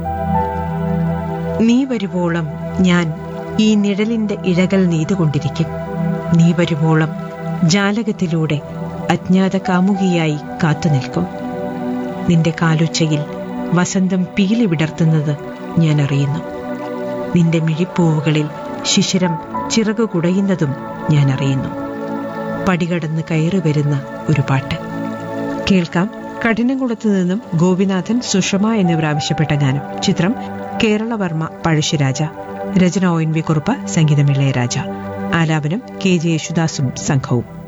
നീ വരുവോളം ഞാൻ ഈ നിഴലിന്റെ ഇഴകൾ നെയ്തുകൊണ്ടിരിക്കും നീ വരുവോളം ജാലകത്തിലൂടെ അജ്ഞാത കാമുകിയായി കാത്തുനിൽക്കും നിന്റെ കാലുച്ചയിൽ വസന്തം പീലി വിടർത്തുന്നത് ഞാൻ അറിയുന്നു നിന്റെ മിഴിപ്പൂവുകളിൽ ശിശിരം ചിറകു കുടയുന്നതും ഞാൻ അറിയുന്നു പടികടന്ന് കയറി വരുന്ന ഒരു പാട്ട് കേൾക്കാം കഠിനംകുളത്ത് നിന്നും ഗോപിനാഥൻ സുഷമ എന്നിവർ ആവശ്യപ്പെട്ട ഗാനം ചിത്രം കേരളവർമ്മ പഴശ്ശിരാജ രചന ഒ എൻ വി കുറുപ്പ് സംഗീതം ഇളയരാജ ആലാപനം കെ ജെ യേശുദാസും സംഘവും